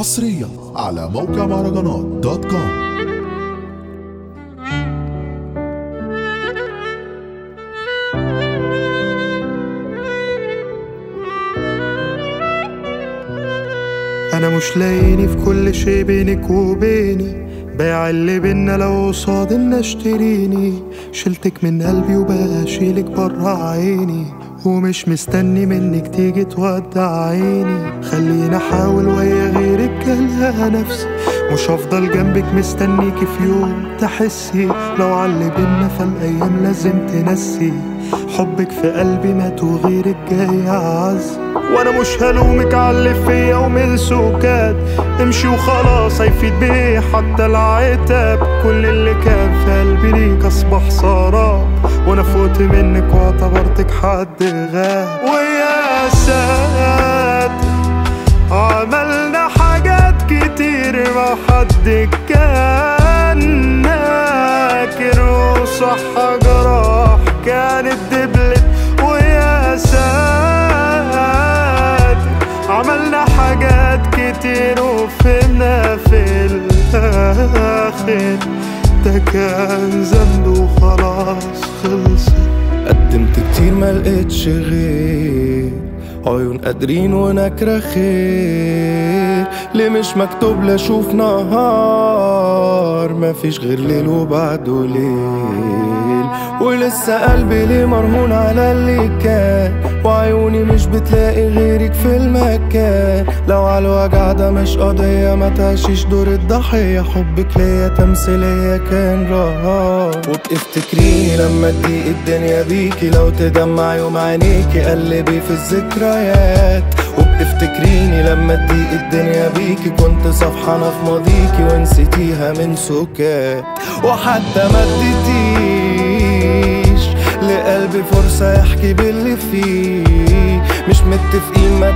حصريا على موقع مهرجانات دوت كوم انا مش لاقيني في كل شي بينك وبيني بايع اللي بينا لو قصاد ان اشتريني شلتك من قلبي وبقى اشيلك برا عيني ومش مستني منك تيجي تودعيني خليني احاول ويا غيرك كلها نفسي مش هفضل جنبك مستنيكي في يوم تحسي لو علي بينا فالايام لازم تنسي حبك في قلبي مات وغيرك جاي اعز وانا مش هلومك على اللي فيا ومن سكات امشي وخلاص هيفيد بيه حتى العتاب كل اللي كان في قلبي ليك اصبح سراب وانا فوت منك واعتبرتك حد غاب ويا ساتر عملنا حاجات كتير ما حد كان ناكر وصح جراح كانت دبلت ويا ساتر عملنا حاجات كتير وفهمنا في الآخر ده كان ذنب وخلاص خلصت قدمت كتير ما لقيتش غير عيون قادرين ونكرة خير ليه مش مكتوب لاشوف نهار مفيش غير ليل وبعده ليل ولسه قلبي ليه مرهون على اللي كان وعيوني مش بتلاقي غيرك في المكان لو على الوجع ده مش قضية ما تعيشيش دور الضحية حبك ليا تمثيلية كان رهان وبتفتكريني لما تضيق الدنيا بيكي لو تدمع يوم عينيكي قلبي في الذكريات وبتفتكريني لما تضيق الدنيا بيكي كنت صفحانة في ماضيكي ونسيتيها من سكات وحتى ما اديتيش لقلبي فرصة يحكي باللي فيه مش متفقين ما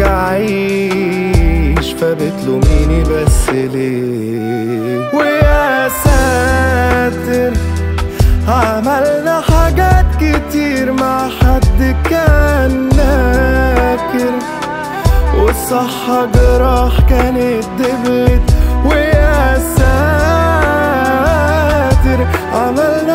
ترجعيش فبتلوميني بس ليه ويا ساتر عملنا حاجات كتير مع حد كان ناكر والصح جراح كانت دبلت ويا ساتر عملنا